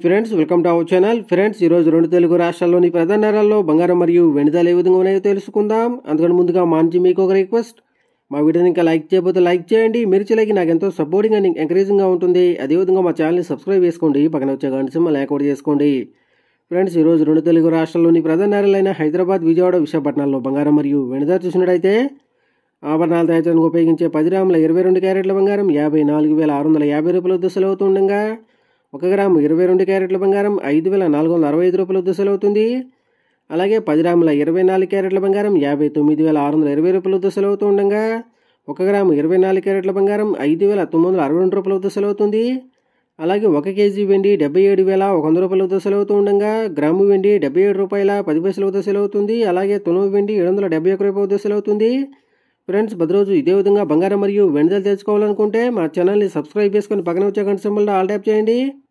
friends welcome to our channel friends ఈరోజు రెండు తెలుగు రాష్ట్రాల్లోని ప్రధాన నగరాల్లో బంగారం మరియు వెనుదలు ఏ విధంగా ఉన్నాయో తెలుసుకుందాం అందుకని ముందుగా మా నుంచి మీకు ఒక రిక్వెస్ట్ మా వీడియోని ఇంకా లైక్ చేయకపోతే లైక్ చేయండి మీరు చేయలేక నాకు ఎంతో సపోర్టింగ్ అండ్ ఎంకరేజింగ్గా ఉంటుంది అదేవిధంగా మా ఛానల్ని సబ్స్క్రైబ్ చేసుకోండి పక్కన వచ్చే గంట సింహల్ యాక్టివేట్ చేసుకోండి ఫ్రెండ్స్ ఈరోజు రెండు తెలుగు రాష్ట్రాల్లోని ప్రధాన నగరాలైన హైదరాబాద్ విజయవాడ విశాఖపట్నాల్లో బంగారం మరియు వెనుదలు చూసినట్టయితే ఆభరణాలు తయారు చేయడానికి ఉపయోగించే పది గ్రాముల ఇరవై రెండు క్యారెట్ల బంగారం యాభై నాలుగు వేల ఆరు వందల యాభై రూపాయల దశలు అవుతుండగా ఒక గ్రాము ఇరవై రెండు క్యారెట్ల బంగారం ఐదు వేల నాలుగు వందల అరవై ఐదు రూపాయల దశలు అవుతుంది అలాగే పది గ్రాముల ఇరవై నాలుగు క్యారెట్ల బంగారం యాభై తొమ్మిది వేల ఆరు వందల ఇరవై రూపాయల దశలు అవుతుండగా ఒక గ్రాము ఇరవై నాలుగు క్యారెట్ల బంగారం ఐదు వేల తొమ్మిది వందల అరవై రెండు రూపాయల దశలు అవుతుంది అలాగే ఒక కేజీ వెండి డెబ్బై ఏడు వేల ఒక వంద రూపాయల దశలు అవుతూ ఉండగా గ్రాము వెండి డెబ్బై ఏడు రూపాయల పది పైసల దశలు అవుతుంది అలాగే తులం వెండి ఏడు వందల డెబ్బై ఒక రూపాయల దశలు అవుతుంది ఫ్రెండ్స్ ప్రతిరోజు ఇదే విధంగా బంగారం మరియు వెండిదలు తెలుసుకోవాలనుకుంటే మా ఛానల్ని సబ్స్క్రైబ్ చేసుకొని పక్కన వచ్చే గంట సింబల్ ఆల్ ట్యాప్ చేయండి